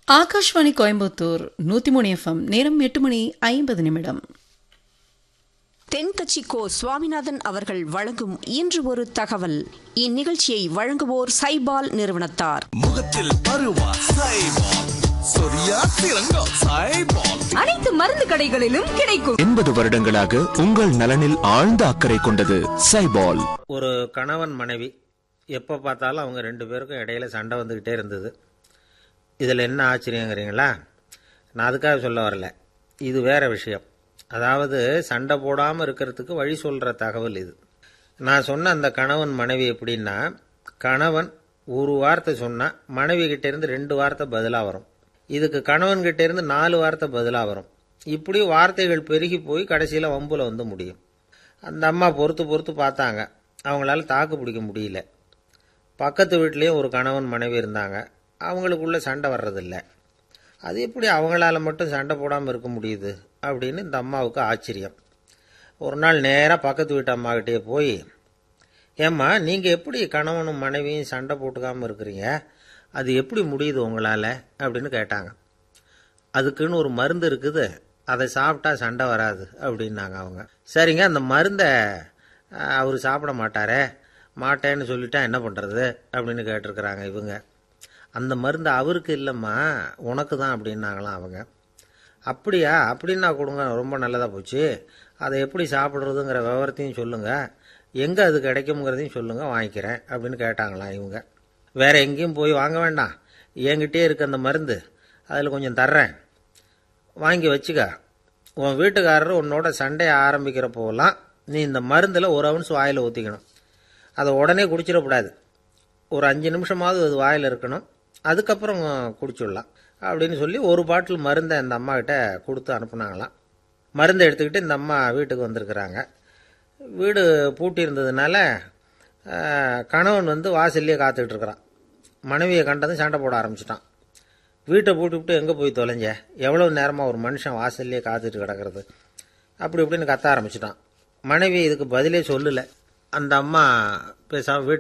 ஆகாஷ்வாணி கோயம்புத்தூர் நூத்தி மூணு எஃப்எம் நேரம் எட்டு மணி ஐம்பது நிமிடம் தென்கட்சி கோ சுவாமிநாதன் அவர்கள் வழங்கும் இன்று ஒரு தகவல் இந்நிகழ்ச்சியை வழங்குவோர் சைபால் நிறுவனத்தார் முகத்தில் பருவா சைபால் சொரியா திரங்கா சைபால் அனைத்து மருந்து கடைகளிலும் கிடைக்கும் எண்பது வருடங்களாக உங்கள் நலனில் ஆழ்ந்த அக்கறை கொண்டது சைபால் ஒரு கணவன் மனைவி எப்போ பார்த்தாலும் அவங்க ரெண்டு பேருக்கும் இடையில சண்டை வந்துக்கிட்டே இருந்தது இதில் என்ன ஆச்சரியங்கிறீங்களா நான் அதுக்காக சொல்ல வரல இது வேற விஷயம் அதாவது சண்டை போடாமல் இருக்கிறதுக்கு வழி சொல்கிற தகவல் இது நான் சொன்ன அந்த கணவன் மனைவி எப்படின்னா கணவன் ஒரு வார்த்தை சொன்னால் மனைவி கிட்ட இருந்து ரெண்டு வார்த்தை பதிலாக வரும் இதுக்கு கணவன் கிட்ட இருந்து நாலு வார்த்தை பதிலாக வரும் இப்படி வார்த்தைகள் பெருகி போய் கடைசியில் வம்புல வந்து முடியும் அந்த அம்மா பொறுத்து பொறுத்து பார்த்தாங்க அவங்களால தாக்கு பிடிக்க முடியல பக்கத்து வீட்லேயும் ஒரு கணவன் மனைவி இருந்தாங்க அவங்களுக்குள்ள சண்டை வர்றதில்ல அது எப்படி அவங்களால மட்டும் சண்டை போடாமல் இருக்க முடியுது அப்படின்னு இந்த அம்மாவுக்கு ஆச்சரியம் ஒரு நாள் நேராக பக்கத்து வீட்டு அம்மாக்கிட்டே போய் ஏம்மா நீங்கள் எப்படி கணவனும் மனைவியும் சண்டை போட்டுக்காமல் இருக்கிறீங்க அது எப்படி முடியுது உங்களால் அப்படின்னு கேட்டாங்க அதுக்குன்னு ஒரு மருந்து இருக்குது அதை சாப்பிட்டா சண்டை வராது அப்படின்னாங்க அவங்க சரிங்க அந்த மருந்தை அவர் சாப்பிட மாட்டாரே மாட்டேன்னு சொல்லிட்டா என்ன பண்ணுறது அப்படின்னு கேட்டிருக்கிறாங்க இவங்க அந்த மருந்து அவருக்கு இல்லைம்மா உனக்கு தான் அப்படின்னாங்களாம் அவங்க அப்படியா அப்படின்னா கொடுங்க ரொம்ப நல்லதாக போச்சு அதை எப்படி சாப்பிட்றதுங்கிற விவரத்தையும் சொல்லுங்கள் எங்கே அது கிடைக்குங்கிறதையும் சொல்லுங்கள் வாங்கிக்கிறேன் அப்படின்னு கேட்டாங்களாம் இவங்க வேற எங்கேயும் போய் வாங்க வேண்டாம் என்கிட்டே இருக்க அந்த மருந்து அதில் கொஞ்சம் தர்றேன் வாங்கி வச்சுக்க உன் வீட்டுக்காரர் உன்னோட சண்டையை ஆரம்பிக்கிறப்போலாம் நீ இந்த மருந்தில் ஒரு அவுன்ஸ் வாயில் ஊற்றிக்கணும் அதை உடனே குடிச்சிடக்கூடாது ஒரு அஞ்சு நிமிஷமாவது அது வாயில் இருக்கணும் அதுக்கப்புறம் குடிச்சிடலாம் அப்படின்னு சொல்லி ஒரு பாட்டில் மருந்தை இந்த அம்மா கிட்ட கொடுத்து அனுப்புனாங்களாம் மருந்தை எடுத்துக்கிட்டு இந்த அம்மா வீட்டுக்கு வந்திருக்கிறாங்க வீடு பூட்டி இருந்ததுனால ஆஹ், கணவன் வந்து வாசல்லையே காத்துக்கிட்டு இருக்கிறான் மனைவியை கண்டதும் சண்டை போட ஆரம்பிச்சிட்டான் வீட்டை பூட்டிவிட்டு எங்கே போய் தொலைஞ்ச எவ்வளோ நேரமாக ஒரு மனுஷன் வாசல்லையே காத்துட்டு கிடக்கிறது அப்படி இப்படின்னு கத்த ஆரம்பிச்சிட்டான் மனைவி இதுக்கு பதிலே சொல்லலை அந்த அம்மா பேசாமல் வீட்டு